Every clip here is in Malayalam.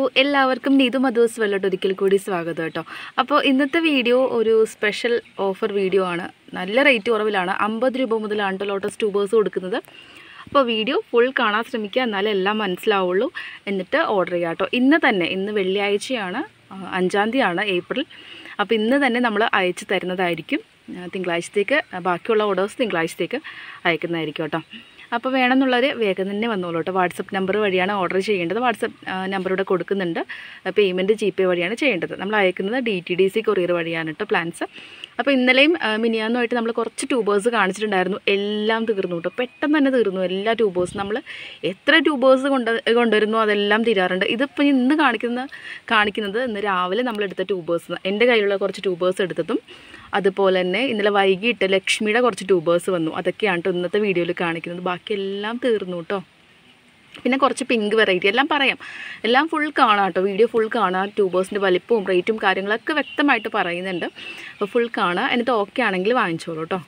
എല്ലാവർക്കും നീതു മധുസ് വെള്ളട്ട് ഒരിക്കൽ കൂടി സ്വാഗതം കേട്ടോ അപ്പോൾ ഇന്നത്തെ വീഡിയോ ഒരു സ്പെഷ്യൽ ഓഫർ വീഡിയോ ആണ് നല്ല റേറ്റ് കുറവിലാണ് അമ്പത് രൂപ മുതലാണ് കേട്ടോ ലോട്ടസ് ട്യൂബേഴ്സ് കൊടുക്കുന്നത് അപ്പോൾ വീഡിയോ ഫുൾ കാണാൻ ശ്രമിക്കുക എന്നാലേ എല്ലാം മനസ്സിലാവുള്ളൂ എന്നിട്ട് ഓർഡർ ചെയ്യുക കേട്ടോ ഇന്ന് തന്നെ ഇന്ന് വെള്ളിയാഴ്ചയാണ് ആ, അഞ്ചാം തീയതിയാണ് ഏപ്രിൽ അപ്പോൾ ഇന്ന് തന്നെ നമ്മൾ അയച്ചു തരുന്നതായിരിക്കും ആ, തിങ്കളാഴ്ചത്തേക്ക് ആ, ബാക്കിയുള്ള ഓർഡേഴ്സ് തിങ്കളാഴ്ചത്തേക്ക് അയക്കുന്നതായിരിക്കും കേട്ടോ അപ്പോൾ വേണമെന്നുള്ളവർ വേഗം തന്നെ വന്നോളൂ കേട്ടോ വാട്സപ്പ് നമ്പർ വഴിയാണ് ഓർഡർ ചെയ്യേണ്ടത് വാട്സപ്പ് നമ്പർ ഇവിടെ കൊടുക്കുന്നുണ്ട് പേയ്മെൻറ്റ് ജി പേ വഴിയാണ് ചെയ്യേണ്ടത് നമ്മൾ അയക്കുന്നത് D T D C courier വഴിയാണ് കേട്ടോ പ്ലാൻസ് അപ്പോൾ ഇന്നലെയും ആ, മിനിയാന്നുമായിട്ട് നമ്മൾ കുറച്ച് ട്യൂബേഴ്സ് കാണിച്ചിട്ടുണ്ടായിരുന്നു എല്ലാം തീർന്നു കേട്ടോ പെട്ടെന്ന് തന്നെ തീർന്നു എല്ലാ ട്യൂബേഴ്സും നമ്മൾ എത്ര ട്യൂബേഴ്സ് കൊണ്ട് കൊണ്ടുവരുന്നു അതെല്ലാം തീരാറുണ്ട് ഇതിപ്പോൾ ഇന്ന് കാണിക്കുന്ന കാണിക്കുന്നത് ഇന്ന് രാവിലെ നമ്മൾ എടുത്ത ട്യൂബേഴ്സ് എൻ്റെ കയ്യിലുള്ള കുറച്ച് ട്യൂബേഴ്സ് എടുത്തതും അതുപോലെ തന്നെ ഇന്നലെ വൈകിട്ട് ലക്ഷ്മിയുടെ കുറച്ച് ട്യൂബേഴ്സ് വന്നു അതൊക്കെയാണ് കേട്ടോ ഇന്നത്തെ വീഡിയോയിൽ കാണിക്കുന്നത് ബാക്കി എല്ലാം തീർന്നു കേട്ടോ പിന്നെ കുറച്ച് പിങ്ക് വെറൈറ്റി എല്ലാം പറയാം എല്ലാം ഫുൾ കാണാം കേട്ടോ വീഡിയോ ഫുൾ കാണാം ട്യൂബേഴ്സിൻ്റെ വലിപ്പവും റേറ്റും കാര്യങ്ങളൊക്കെ വ്യക്തമായിട്ട് പറയുന്നുണ്ട് അപ്പോൾ ഫുൾ കാണാം എന്നിട്ട് ഓക്കെ ആണെങ്കിൽ വാങ്ങിച്ചോളൂ കേട്ടോ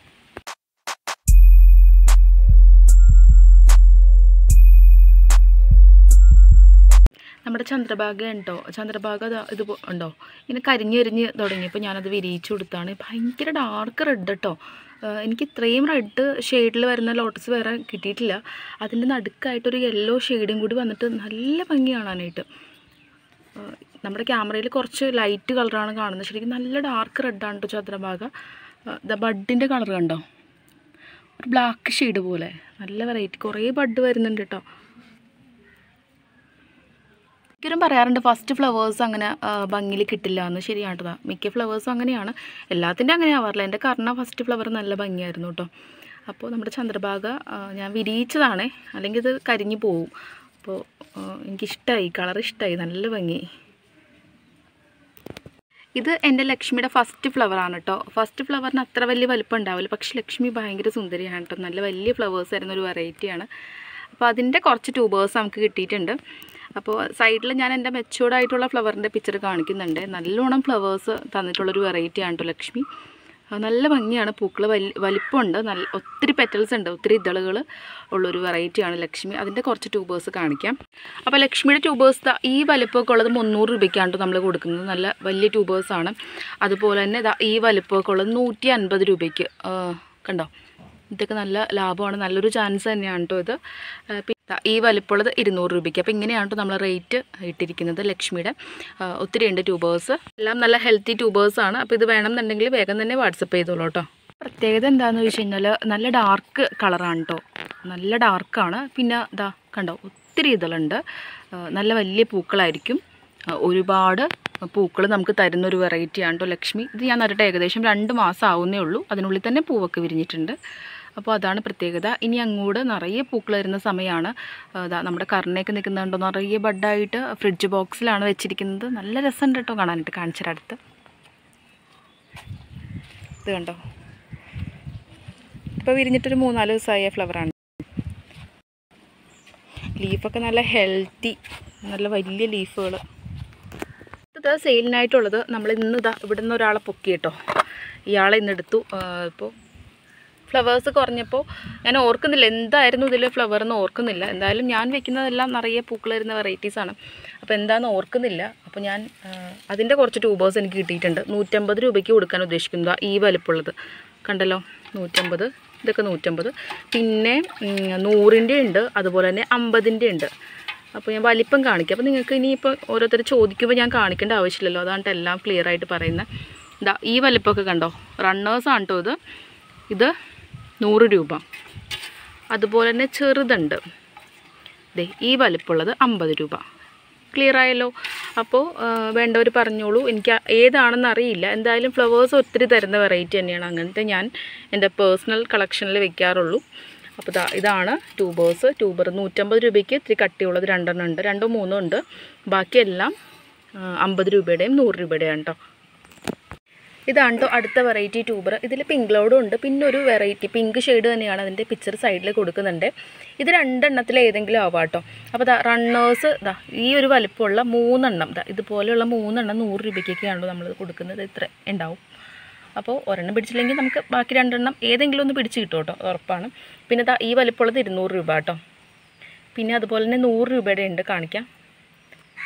നമ്മുടെ ചന്ദ്രഭാഗ ഉണ്ടോ ചന്ദ്രഭാഗ ദാ ഇത് പോ- ഉണ്ടോ ഇങ്ങനെ കരിഞ്ഞെരിഞ്ഞ് തുടങ്ങിയപ്പോൾ ഞാനത് വിരിയിച്ചു കൊടുത്താണ് ഭയങ്കര ഡാർക്ക് റെഡ് കേട്ടോ ആഹ് എനിക്ക് ഇത്രയും റെഡ് ഷെയ്ഡിൽ വരുന്ന ലോട്ടസ് വേറെ കിട്ടിയിട്ടില്ല അതിൻ്റെ നടുക്കായിട്ടൊരു യെല്ലോ ഷെയ്ഡും കൂടി വന്നിട്ട് നല്ല ഭംഗി കാണാനായിട്ട് ആഹ് നമ്മുടെ ക്യാമറയിൽ കുറച്ച് ലൈറ്റ് കളറാണ് കാണുന്നത് ശരിക്കും നല്ല ഡാർക്ക് റെഡാണ് കേട്ടോ ചന്ദ്രഭാഗ ദ ബഡിൻ്റെ കളർ കണ്ടോ ഒരു ബ്ലാക്ക് ഷെയ്ഡ് പോലെ നല്ല വെറൈറ്റി കുറേ ബഡ് വരുന്നുണ്ട് കേട്ടോ മിക്കവരും പറയാറുണ്ട് ഫസ്റ്റ് ഫ്ലവേഴ്സ് അങ്ങനെ ഭംഗിയിൽ കിട്ടില്ല എന്ന് ശരിയാട്ടതാ മിക്ക ഫ്ലവേഴ്സും അങ്ങനെയാണ് എല്ലാത്തിൻ്റെ അങ്ങനെ ആവാറില്ല എൻ്റെ കർണ ഫസ്റ്റ് ഫ്ലവർ നല്ല ഭംഗിയായിരുന്നു കേട്ടോ അപ്പോൾ നമ്മുടെ ചന്ദ്രഭാഗ ആ, ഞാൻ വിരിയിച്ചതാണേ അല്ലെങ്കിൽ ഇത് കരിഞ്ഞു പോവും അപ്പോൾ ആ, എനിക്കിഷ്ടമായി കളർ ഇഷ്ടമായി നല്ല ഭംഗി ഇത് എൻ്റെ ലക്ഷ്മിയുടെ ഫസ്റ്റ് ഫ്ലവറാണ് കേട്ടോ ഫസ്റ്റ് ഫ്ലവറിന് അത്ര വലിയ വലിപ്പം ഉണ്ടാവില്ല പക്ഷെ ലക്ഷ്മി ഭയങ്കര സുന്ദരിയാണ് കേട്ടോ നല്ല വലിയ ഫ്ലവേഴ്സ് ആയിരുന്ന ഒരു വെറൈറ്റിയാണ് അപ്പോൾ അതിൻ്റെ കുറച്ച് ട്യൂബേഴ്സ് നമുക്ക് കിട്ടിയിട്ടുണ്ട് അപ്പോൾ സൈഡിൽ ഞാൻ എൻ്റെ മെച്ചൂർഡ് ആയിട്ടുള്ള ഫ്ലവറിൻ്റെ പിക്ചർ കാണിക്കുന്നുണ്ട് നല്ലോണം ഫ്ലവേഴ്സ് തന്നിട്ടുള്ളൊരു വെറൈറ്റിയാണ് കേട്ടോ ലക്ഷ്മി ആ, നല്ല ഭംഗിയാണ് പൂക്കൾ വലി വലിപ്പമുണ്ട് നല്ല ഒത്തിരി പെറ്റൽസ് ഉണ്ട് ഒത്തിരി ഇതളുകൾ ഉള്ളൊരു വെറൈറ്റിയാണ് ലക്ഷ്മി അതിൻ്റെ കുറച്ച് ട്യൂബേഴ്സ് കാണിക്കാം അപ്പോൾ ലക്ഷ്മിയുടെ ട്യൂബേഴ്സ് ദാ ഈ വലിപ്പമൊക്കെ ഉള്ളത് മുന്നൂറ് രൂപയ്ക്കാണ് ട്ടോ നമ്മൾ കൊടുക്കുന്നത് നല്ല വലിയ ട്യൂബേഴ്സാണ് അതുപോലെ തന്നെ ദാ ഈ വലിപ്പമൊക്കെ ഉള്ളത് നൂറ്റി അൻപത് രൂപയ്ക്ക് ആ, കണ്ടോ ഇതൊക്കെ നല്ല ലാഭമാണ് നല്ലൊരു ചാൻസ് തന്നെയാണ് കേട്ടോ ഇത് ആ, പി- ദാ ഈ വലിപ്പമുള്ളത് ഇരുന്നൂറ് രൂപയ്ക്ക് അപ്പോൾ ഇങ്ങനെയാണ് കേട്ടോ നമ്മൾ റേറ്റ് ഇട്ടിരിക്കുന്നത് ലക്ഷ്മിയുടെ ആ, ഒത്തിരി ഉണ്ട് ട്യൂബേഴ്സ് എല്ലാം നല്ല ഹെൽത്തി ട്യൂബേഴ്സാണ് അപ്പോൾ ഇത് വേണമെന്നുണ്ടെങ്കിൽ വേഗം തന്നെ വാട്സപ്പ് ചെയ്തോളൂ കേട്ടോ പ്രത്യേകത എന്താണെന്ന് വെച്ച് കഴിഞ്ഞാൽ നല്ല ഡാർക്ക് കളറാണ് കേട്ടോ നല്ല ഡാർക്കാണ് പിന്നെ ഇതാ കണ്ടോ ഒത്തിരി ഇതളുണ്ട് ആ, നല്ല വലിയ പൂക്കളായിരിക്കും ആ, ഒരുപാട് പൂക്കൾ നമുക്ക് തരുന്ന ഒരു വെറൈറ്റിയാണ് കേട്ടോ ലക്ഷ്മി ഇത് ഞാൻ നട്ടിട്ട് ഏകദേശം രണ്ട് മാസം ആവുന്നേ ഉള്ളൂ അതിനുള്ളിൽ തന്നെ പൂവൊക്കെ വിരിഞ്ഞിട്ടുണ്ട് അപ്പോൾ അതാണ് പ്രത്യേകത ഇനി അങ്ങോട്ട് നിറയെ പൂക്കൾ വരുന്ന സമയമാണ് അതാ നമ്മുടെ കർണയൊക്കെ നിൽക്കുന്നുണ്ടോ നിറയെ ബഡായിട്ട് ഫ്രിഡ്ജ് ബോക്സിലാണ് വെച്ചിരിക്കുന്നത് നല്ല രസമുണ്ട് കേട്ടോ കാണാനായിട്ട് കാണിച്ചിട്ട് അടുത്ത് ഇത് കണ്ടോ ഇപ്പോൾ വിരിഞ്ഞിട്ടൊരു മൂന്നാല് ദിവസമായ ഫ്ലവറാണ് ലീഫൊക്കെ നല്ല ഹെൽത്തി നല്ല വലിയ ലീഫുകൾ ഇത് സെയിലിനായിട്ടുള്ളത് നമ്മൾ ഇന്ന് ഇതാ ഇവിടെ നിന്ന് ഒരാളെ പൊക്കി കേട്ടോ ഇയാളെ ഇന്ന് എടുത്തു ഇപ്പോൾ ഫ്ലവേഴ്സ് കുറഞ്ഞപ്പോൾ ഞാൻ ഓർക്കുന്നില്ല എന്തായിരുന്നു ഇതിൽ ഫ്ലവർ എന്ന് ഓർക്കുന്നില്ല എന്തായാലും ഞാൻ വെക്കുന്നതെല്ലാം നിറയെ പൂക്കൾ വരുന്ന വെറൈറ്റീസാണ് അപ്പോൾ എന്താണെന്ന് ഓർക്കുന്നില്ല അപ്പോൾ ഞാൻ ആ, അതിൻ്റെ കുറച്ച് ട്യൂബേഴ്സ് എനിക്ക് കിട്ടിയിട്ടുണ്ട് നൂറ്റമ്പത് രൂപയ്ക്ക് കൊടുക്കാൻ ഉദ്ദേശിക്കുന്നതാ ഈ വലിപ്പമുള്ളത് കണ്ടല്ലോ നൂറ്റമ്പത് ഇതൊക്കെ നൂറ്റമ്പത് പിന്നെ ഉം, നൂറിൻ്റെ ഉണ്ട് അതുപോലെ തന്നെ അമ്പതിൻ്റെ ഉണ്ട് അപ്പോൾ ഞാൻ വലിപ്പം കാണിക്കാം അപ്പോൾ നിങ്ങൾക്ക് ഇനിയിപ്പോൾ ഓരോരുത്തർ ചോദിക്കുമ്പോൾ ഞാൻ കാണിക്കേണ്ട ആവശ്യമില്ലല്ലോ അതാണ് എല്ലാം ക്ലിയർ ആയിട്ട് പറയുന്നത് ഇതാ ഈ വലിപ്പമൊക്കെ കണ്ടോ റണ്ണേഴ്സാണ് കേട്ടോ ഇത് ഇത് നൂറ് രൂപ അതുപോലെ തന്നെ ചെറുതുണ്ട് ദേ ഈ വലിപ്പമുള്ളത് അമ്പത് രൂപ ക്ലിയർ ആയല്ലോ അപ്പോൾ വേണ്ടവർ പറഞ്ഞോളൂ എനിക്ക് ഏതാണെന്ന് അറിയില്ല എന്തായാലും ഫ്ലവേഴ്സ് ഒത്തിരി തരുന്ന വെറൈറ്റി തന്നെയാണ് അങ്ങനത്തെ ഞാൻ എൻ്റെ പേഴ്സണൽ കളക്ഷനിൽ വെക്കാറുള്ളൂ അപ്പോൾ ഇതാ ഇതാണ് ട്യൂബേഴ്സ് ട്യൂബർ നൂറ്റമ്പത് രൂപയ്ക്ക് ഇത്തിരി കട്ടിയുള്ളത് രണ്ടെണ്ണം ഉണ്ട് രണ്ടോ മൂന്നോ ഉണ്ട് ബാക്കിയെല്ലാം അമ്പത് രൂപയുടെയും നൂറ് രൂപയുടെയാണ് കേട്ടോ ഇതാണ് കേട്ടോ അടുത്ത വെറൈറ്റി ട്യൂബർ ഇതിൽ പിങ്ക് ലോഡും ഉണ്ട് പിന്നെ ഒരു വെറൈറ്റി പിങ്ക് ഷെയ്ഡ് തന്നെയാണ് അതിൻ്റെ പിക്ചർ സൈഡിൽ കൊടുക്കുന്നുണ്ട് ഇത് രണ്ടെണ്ണത്തിൽ ഏതെങ്കിലും ആവാം കേട്ടോ അപ്പോൾ ദാ റണ്ണേഴ്സ് ദാ ഈ ഒരു വലിപ്പമുള്ള മൂന്നെണ്ണം ദാ ഇതുപോലെയുള്ള മൂന്നെണ്ണം നൂറ് രൂപയ്ക്കൊക്കെയാണല്ലോ നമ്മൾ കൊടുക്കുന്നത് ഇത്ര ഉണ്ടാവും അപ്പോൾ ഒരെണ്ണം പിടിച്ചില്ലെങ്കിൽ നമുക്ക് ബാക്കി രണ്ടെണ്ണം ഏതെങ്കിലും ഒന്ന് പിടിച്ച് കിട്ടും കേട്ടോ ഉറപ്പാണ് പിന്നെ ദാ ഈ വലിപ്പമുള്ളത് ഇരുന്നൂറ് രൂപ കേട്ടോ പിന്നെ അതുപോലെ തന്നെ നൂറ് രൂപയുടെ ഉണ്ട് കാണിക്കാം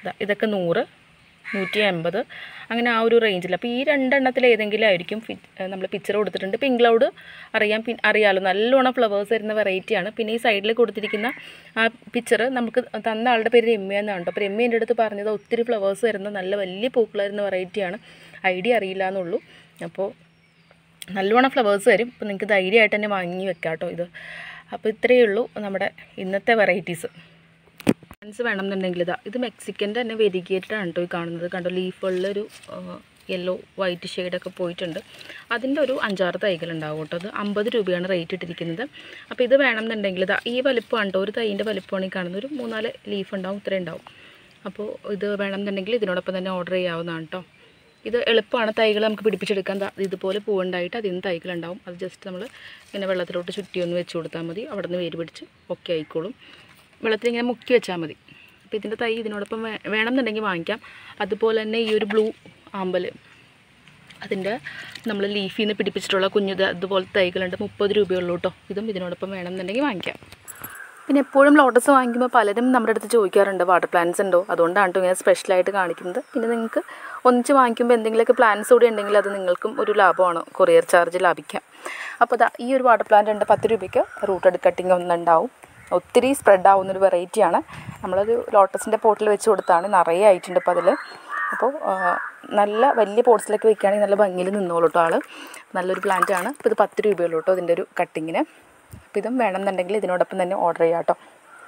ദാ ഇതൊക്കെ നൂറ് നൂറ്റി എൺപത് അങ്ങനെ ആ ഒരു റേഞ്ചിൽ അപ്പോൾ ഈ രണ്ടെണ്ണത്തിൽ ഏതെങ്കിലും ആയിരിക്കും ഫിറ്റ് നമ്മൾ പിക്ചർ കൊടുത്തിട്ടുണ്ട് പിങ്ക് ക്ലൗഡ് അറിയാം പി അറിയാലോ നല്ലോണം ഫ്ലവേഴ്സ് വരുന്ന വെറൈറ്റിയാണ് പിന്നെ ഈ സൈഡിൽ കൊടുത്തിരിക്കുന്ന ആ പിക്ചർ നമുക്ക് തന്ന ആളുടെ പേര് രമ്യ എന്നാണ് കേട്ടോ അപ്പോൾ രമ്യ എൻ്റെ അടുത്ത് പറഞ്ഞത് ഒത്തിരി ഫ്ലവേഴ്സ് വരുന്ന നല്ല വലിയ പൂക്കൾ വരുന്ന വെറൈറ്റിയാണ് ഐഡിയ അറിയില്ല എന്നുള്ളൂ അപ്പോൾ നല്ലോണം ഫ്ലവേഴ്സ് വരും അപ്പോൾ നിങ്ങൾക്ക് ധൈര്യമായിട്ട് തന്നെ വാങ്ങി വെക്കാം കേട്ടോ ഇത് അപ്പോൾ ഇത്രയേ ഉള്ളൂ നമ്മുടെ ഇന്നത്തെ വെറൈറ്റീസ് പ്ലാന്റ്സ് വേണമെന്നുണ്ടെങ്കിൽ ഇതാ ഇത് മെക്സിക്കൻ്റെ തന്നെ വെരിഗേറ്റഡ് ആണ് കേട്ടോ ഈ കാണുന്നത് കണ്ടോ ലീഫുള്ളൊരു യെല്ലോ വൈറ്റ് ഷെയ്ഡൊക്കെ പോയിട്ടുണ്ട് അതിൻ്റെ ഒരു അഞ്ചാറ് തൈകൾ ഉണ്ടാവും കേട്ടോ അത് അമ്പത് രൂപയാണ് റേറ്റ് ഇട്ടിരിക്കുന്നത് അപ്പോൾ ഇത് വേണമെന്നുണ്ടെങ്കിൽ ഇതാ ഈ വലിപ്പമാണ് കേട്ടോ ഒരു തൈൻ്റെ വലിപ്പമാണ് ഈ കാണുന്നത് ഒരു മൂന്നാല് ലീഫ് ഉണ്ടാവും ഇത്രയും ഉണ്ടാവും അപ്പോൾ ഇത് വേണമെന്നുണ്ടെങ്കിൽ ഇതിനോടൊപ്പം തന്നെ ഓർഡർ ചെയ്യാവുന്നതാണ് കേട്ടോ ഇത് എളുപ്പമാണ് തൈകൾ നമുക്ക് പിടിപ്പിച്ചെടുക്കാൻ ദാ ഇതുപോലെ പൂവുണ്ടായിട്ട് അതിൽ നിന്ന് തൈകളുണ്ടാവും അത് ജസ്റ്റ് നമ്മൾ ഇങ്ങനെ വെള്ളത്തിലോട്ട് ചുറ്റി ഒന്ന് വെച്ച് കൊടുത്താൽ മതി അവിടെ നിന്ന് വേര് പിടിച്ച് ഒക്കെ ആയിക്കോളും വെള്ളത്തിൽ ഇങ്ങനെ മുക്കി വെച്ചാൽ മതി അപ്പോൾ ഇതിൻ്റെ തൈ ഇതിനോടൊപ്പം വേ വേണമെന്നുണ്ടെങ്കിൽ വാങ്ങിക്കാം അതുപോലെ തന്നെ ഈ ഒരു ബ്ലൂ ആമ്പൽ അതിൻ്റെ നമ്മൾ ലീഫിൽ നിന്ന് പിടിപ്പിച്ചിട്ടുള്ള കുഞ്ഞത് അതുപോലത്തെ തൈകളുണ്ട് മുപ്പത് രൂപയുള്ളൂ കേട്ടോ ഇതും ഇതിനോടൊപ്പം വേണമെന്നുണ്ടെങ്കിൽ വാങ്ങിക്കാം പിന്നെ എപ്പോഴും ലോട്ടസ് വാങ്ങിക്കുമ്പോൾ പലരും നമ്മുടെ അടുത്ത് ചോദിക്കാറുണ്ട് വാട്ടർ പ്ലാന്റ്സ് ഉണ്ടോ അതുകൊണ്ടാണ് കേട്ടോ ഇങ്ങനെ സ്പെഷ്യലായിട്ട് കാണിക്കുന്നത് പിന്നെ നിങ്ങൾക്ക് ഒന്നിച്ച് വാങ്ങിക്കുമ്പോൾ എന്തെങ്കിലുമൊക്കെ പ്ലാന്റ്സ് കൂടി ഉണ്ടെങ്കിൽ അത് നിങ്ങൾക്കും ഒരു ലാഭമാണ് കൊറിയർ ചാർജ് ലാഭിക്കാം അപ്പോൾ ദാ ഈ ഒരു വാട്ടർ പ്ലാന്റ് ഉണ്ട് പത്ത് രൂപയ്ക്ക് റൂട്ടഡ് കട്ടിങ് ഒന്നുണ്ടാവും ഒത്തിരി സ്പ്രെഡ് ആവുന്നൊരു വെറൈറ്റിയാണ് നമ്മളൊരു ലോട്ടസിൻ്റെ പോട്ടിൽ വെച്ച് കൊടുത്താണ് നിറയെ ആയിട്ടുണ്ട് ഇപ്പോൾ അതിൽ അപ്പോൾ ആ, നല്ല വലിയ പോട്ട്സിലൊക്കെ വെക്കുകയാണെങ്കിൽ നല്ല ഭംഗിയിൽ നിന്നോളൂ കേട്ടോ ആൾ നല്ലൊരു പ്ലാന്റ് ആണ് അപ്പോൾ ഇത് പത്ത് രൂപയുള്ളൂ കേട്ടോ ഇതിൻ്റെ ഒരു കട്ടിങ്ങിന് അപ്പോൾ ഇതും വേണമെന്നുണ്ടെങ്കിൽ ഇതിനോടൊപ്പം തന്നെ ഓർഡർ ചെയ്യാം കേട്ടോ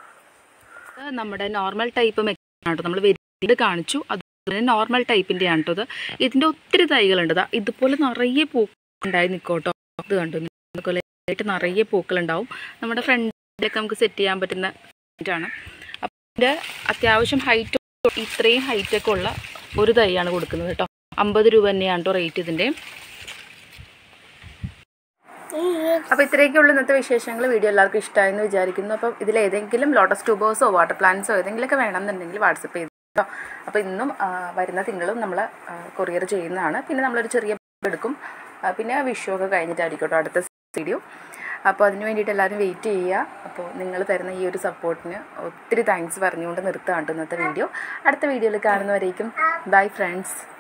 ഇത് നമ്മുടെ നോർമൽ ടൈപ്പ് മെക്കാണ് കേട്ടോ നമ്മൾ വെരിഡ് കാണിച്ചു അതുപോലെ നോർമൽ ടൈപ്പിൻ്റെ ആണ് കേട്ടോ ഇത് ഇതിൻ്റെ ഒത്തിരി തൈകളുണ്ട് ദാ ഇതുപോലെ നിറയെ പൂക്കളുണ്ടായി നിൽക്കും കേട്ടോ ഇത് കണ്ടു ഇതുപോലെ ആയിട്ട് നിറയെ പൂക്കളുണ്ടാവും നമ്മുടെ ഫ്രണ്ടിലൊക്കെ നമുക്ക് സെറ്റ് ചെയ്യാൻ പറ്റുന്ന ആണ് അപ്പം ഇതിൻ്റെ അത്യാവശ്യം ഹൈറ്റ് ഇത്രയും ഹൈറ്റൊക്കെ ഉള്ള ഒരു തൈയാണ് കൊടുക്കുന്നത് കേട്ടോ അമ്പത് രൂപ തന്നെയാണ് കേട്ടോ റേറ്റ് ഇതിൻ്റെ അപ്പോൾ ഇത്രയൊക്കെയുള്ള ഇന്നത്തെ വിശേഷങ്ങൾ വീഡിയോ എല്ലാവർക്കും ഇഷ്ടമായെന്ന് വിചാരിക്കുന്നു അപ്പം ഇതിൽ ഏതെങ്കിലും ലോട്ടസ് ട്യൂബേഴ്സോ വാട്ടർ പ്ലാന്റ്സോ ഏതെങ്കിലുമൊക്കെ വേണമെന്നുണ്ടെങ്കിൽ വാട്സപ്പ് ചെയ്ത് കേട്ടോ അപ്പോൾ ഇന്നും ആ, വരുന്ന തിങ്കളും നമ്മൾ കൊറിയർ ചെയ്യുന്നതാണ് പിന്നെ നമ്മളൊരു ചെറിയ എടുക്കും ആ, പിന്നെ വിഷു ഒക്കെ കഴിഞ്ഞിട്ടായിരിക്കും കേട്ടോ അടുത്ത വീഡിയോ അപ്പോൾ അതിന് വേണ്ടിയിട്ട് എല്ലാവരും വെയിറ്റ് ചെയ്യുക അപ്പോൾ നിങ്ങൾ തരുന്ന ഈ ഒരു സപ്പോർട്ടിന് ഒത്തിരി താങ്ക്സ് പറഞ്ഞുകൊണ്ട് നിർത്തുകയാണ് കേട്ടോ ഇന്നത്തെ വീഡിയോ അടുത്ത വീഡിയോയിൽ കാണുന്നവരേക്കും ബൈ ഫ്രണ്ട്സ്